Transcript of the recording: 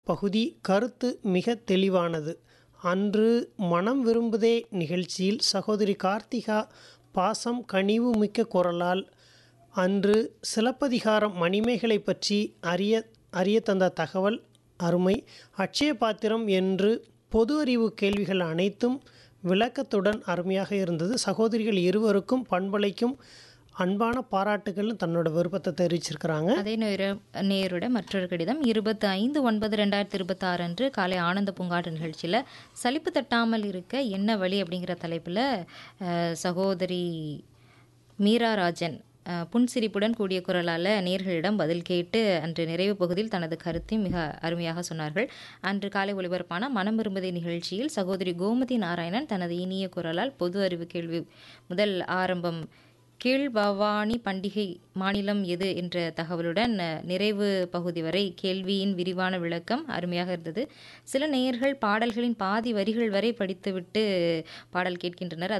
பகுதி கருத்து மிக தெளிவானது. அன்று மனம் விரும்புதே நிகழ்ச்சியில் சகோதரி கார்த்திகா பாசம் கனிவு மிக்க குரலால் அன்று சிலப்பதிகாரம் மணிமேகலை பற்றி அறிய அறிய தந்த தகவல் அருமை. அட்சய பாத்திரம் என்று பொது அறிவு கேள்விகள் அனைத்தும் விளக்கத்துடன் அருமையாக இருந்தது. சகோதரிகள் இருவருக்கும் பண்பலைக்கும் அன்பான பாராட்டுகள்னு தன்னோட விருப்பத்தை தெரிவிச்சிருக்கிறாங்க. அதே நேரம் நேயரோட மற்றொரு கடிதம் இருபத்தி ஐந்து ஒன்பது ரெண்டாயிரத்தி இருபத்தாறு அன்று காலை ஆனந்த பூங்காட்டு நிகழ்ச்சியில் சலிப்பு தட்டாமல் இருக்க என்ன வழி அப்படிங்கிற தலைப்பில் அஹ், சகோதரி மீரா ராஜன் அஹ், புன்சிரிப்புடன் கூடிய குரலால் நேர்களிடம் பதில் கேட்டு அன்று நிறைவு பகுதியில் தனது கருத்தையும் மிக அருமையாக சொன்னார்கள் அன்று காலை ஒளிபரப்பான மனம் விரும்புதே நிகழ்ச்சியில் சகோதரி கோமதி நாராயணன் தனது இனிய குரலால் பொது அறிவு கேள்வி முதல் ஆரம்பம் கீழ்பவானி பண்டிகை மாநிலம் எது என்ற தகவலுடன் அஹ், நிறைவு பகுதி வரை கேள்வியின் விரிவான விளக்கம் அருமையாக இருந்தது சில நேயர்கள் பாடல்களின் பாதி வரிகள் வரை படித்துவிட்டு பாடல் கேட்கின்றனர்